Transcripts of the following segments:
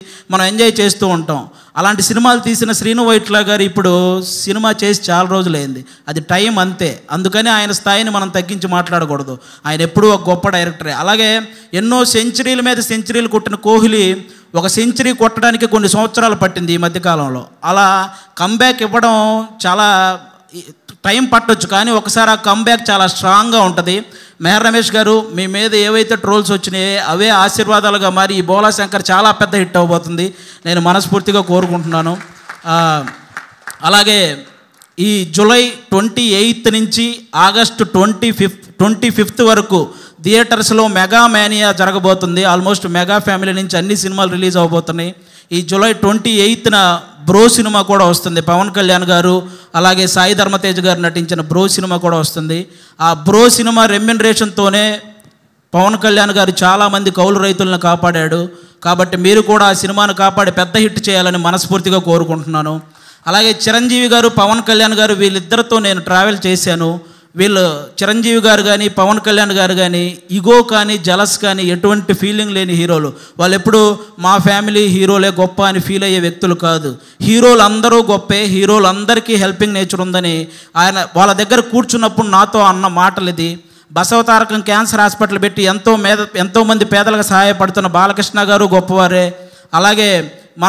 మనం ఎంజాయ్ చేస్తూ ఉంటాం అలాంటి సినిమాలు తీసిన శ్రీను వైట్ల గారు ఇప్పుడు సినిమా చేసి చాలా రోజులైంది అది టైం అంతే అందుకని ఆయన స్థాయిని మనం తగ్గించి మాట్లాడకూడదు ఆయన ఎప్పుడూ ఒక గొప్ప డైరెక్టరే అలాగే ఎన్నో సెంచరీల మీద సెంచరీలు కొట్టిన కోహ్లీ ఒక సెంచరీ కొట్టడానికి కొన్ని సంవత్సరాలు పట్టింది ఈ మధ్యకాలంలో అలా కంబ్యాక్ ఇవ్వడం చాలా టైం పట్టొచ్చు కానీ ఒకసారి ఆ కంబ్యాక్ చాలా స్ట్రాంగ్గా ఉంటుంది మెహర్ రమేష్ గారు మీ మీద ఏవైతే ట్రోల్స్ వచ్చినాయో అవే ఆశీర్వాదాలుగా మారి ఈ బోలా శంకర్ చాలా పెద్ద హిట్ అవ్వబోతుంది నేను మనస్ఫూర్తిగా కోరుకుంటున్నాను ఆ, అలాగే ఈ జూలై ట్వంటీ ఎయిత్ నుంచి August twenty fifth twenty fifth వరకు థియేటర్స్లో మెగా మేనియా జరగబోతుంది ఆల్మోస్ట్ మెగా ఫ్యామిలీ నుంచి అన్ని సినిమాలు రిలీజ్ అవబోతున్నాయి ఈ జూలై ట్వంటీ ఎయిత్న బ్రో సినిమా కూడా వస్తుంది పవన్ కళ్యాణ్ గారు అలాగే సాయి ధర్మతేజ్ గారు నటించిన బ్రో సినిమా కూడా వస్తుంది ఆ బ్రో సినిమా రెమ్యునరేషన్తోనే పవన్ కళ్యాణ్ గారు చాలామంది కౌలు రైతులను కాపాడాడు కాబట్టి మీరు కూడా ఆ సినిమాను కాపాడి పెద్ద హిట్ చేయాలని మనస్ఫూర్తిగా కోరుకుంటున్నాను అలాగే చిరంజీవి గారు పవన్ కళ్యాణ్ గారు వీళ్ళిద్దరితో నేను ట్రావెల్ చేశాను వీళ్ళు చిరంజీవి గారు కానీ పవన్ కళ్యాణ్ గారు కానీ ఇగో కానీ జలస్ కానీ ఎటువంటి ఫీలింగ్ లేని హీరోలు వాళ్ళు ఎప్పుడు మా ఫ్యామిలీ హీరోలే గొప్ప అని ఫీల్ అయ్యే వ్యక్తులు కాదు హీరోలు అందరూ గొప్పే హీరోలు అందరికీ హెల్పింగ్ నేచర్ ఉందని ఆయన వాళ్ళ దగ్గర కూర్చున్నప్పుడు నాతో అన్న మాటలు ఇది బసవతారకం క్యాన్సర్ హాస్పిటల్ పెట్టి ఎంతో మేద ఎంతోమంది పేదలకు సహాయపడుతున్న బాలకృష్ణ గారు గొప్పవారే అలాగే మన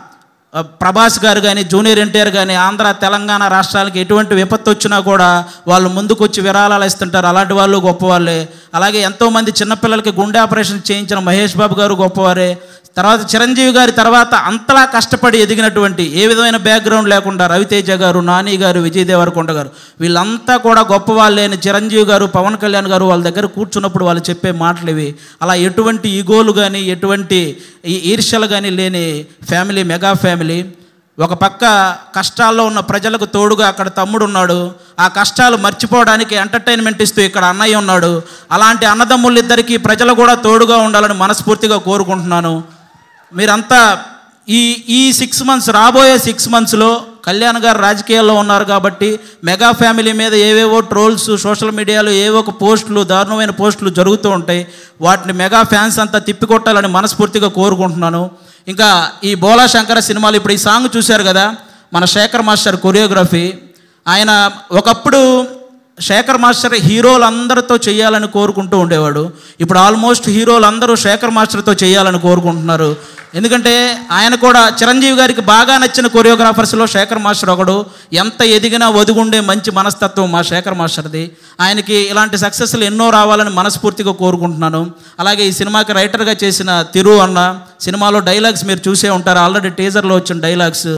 ఆ, ప్రభాస్ గారు కానీ జూనియర్ ఎన్టీఆర్ కానీ ఆంధ్ర తెలంగాణ రాష్ట్రాలకి ఎటువంటి విపత్తు వచ్చినా కూడా వాళ్ళు ముందుకొచ్చి విరాళాలు ఇస్తుంటారు అలాంటి వాళ్ళు గొప్పవాళ్ళే అలాగే ఎంతోమంది చిన్నపిల్లలకి గుండె ఆపరేషన్ చేయించిన మహేష్ బాబు గారు గొప్పవారే తర్వాత చిరంజీవి గారి తర్వాత అంతలా కష్టపడి ఎదిగినటువంటి ఏ విధమైన బ్యాక్గ్రౌండ్ లేకుండా రవితేజ గారు నాని గారు విజయ్ దేవరకొండ గారు వీళ్ళంతా కూడా గొప్ప వాళ్ళేని చిరంజీవి గారు పవన్ కళ్యాణ్ గారు వాళ్ళ దగ్గర కూర్చున్నప్పుడు వాళ్ళు చెప్పే మాటలు ఇవి అలా ఎటువంటి ఈగోలు కానీ ఎటువంటి ఈ ఈర్ష్యలు కానీ లేని ఫ్యామిలీ మెగా ఫ్యామిలీ ఒక పక్క కష్టాల్లో ఉన్న ప్రజలకు తోడుగా అక్కడ తమ్ముడు ఉన్నాడు ఆ కష్టాలు మర్చిపోవడానికి ఎంటర్టైన్మెంట్ ఇస్తూ ఇక్కడ అన్నయ్య ఉన్నాడు అలాంటి అన్నదమ్ములిద్దరికీ ప్రజలు కూడా తోడుగా ఉండాలని మనస్ఫూర్తిగా కోరుకుంటున్నాను మీరంతా ఈ ఈ సిక్స్ మంత్స్ రాబోయే సిక్స్ మంత్స్లో కళ్యాణ్ గారు రాజకీయాల్లో ఉన్నారు కాబట్టి మెగా ఫ్యామిలీ మీద ఏవేవో ట్రోల్స్ సోషల్ మీడియాలో ఏవో ఒక పోస్టులు దారుణమైన పోస్టులు జరుగుతూ ఉంటాయి వాటిని మెగా ఫ్యాన్స్ అంతా తిప్పికొట్టాలని మనస్ఫూర్తిగా కోరుకుంటున్నాను ఇంకా ఈ బోలా శంకర సినిమాలు ఇప్పుడు ఈ సాంగ్ చూశారు కదా మన శేఖర్ మాస్టర్ కొరియోగ్రఫీ ఆయన ఒకప్పుడు శేఖర్ మాస్టర్ హీరోలందరితో చేయాలని కోరుకుంటూ ఉండేవాడు ఇప్పుడు ఆల్మోస్ట్ హీరోలందరూ శేఖర్ మాస్టర్తో చేయాలని కోరుకుంటున్నారు ఎందుకంటే ఆయన కూడా చిరంజీవి గారికి బాగా నచ్చిన కొరియోగ్రాఫర్స్లో శేఖర్ మాస్టర్ ఒకడు ఎంత ఎదిగినా ఒదుగుండే మంచి మనస్తత్వం మా శేఖర్ మాస్టర్ది ఆయనకి ఇలాంటి సక్సెస్లు ఎన్నో రావాలని మనస్ఫూర్తిగా కోరుకుంటున్నాను అలాగే ఈ సినిమాకి రైటర్గా చేసిన తిరు అన్న సినిమాలో డైలాగ్స్ మీరు చూసే ఉంటారు ఆల్రెడీ టీజర్లో వచ్చిన డైలాగ్స్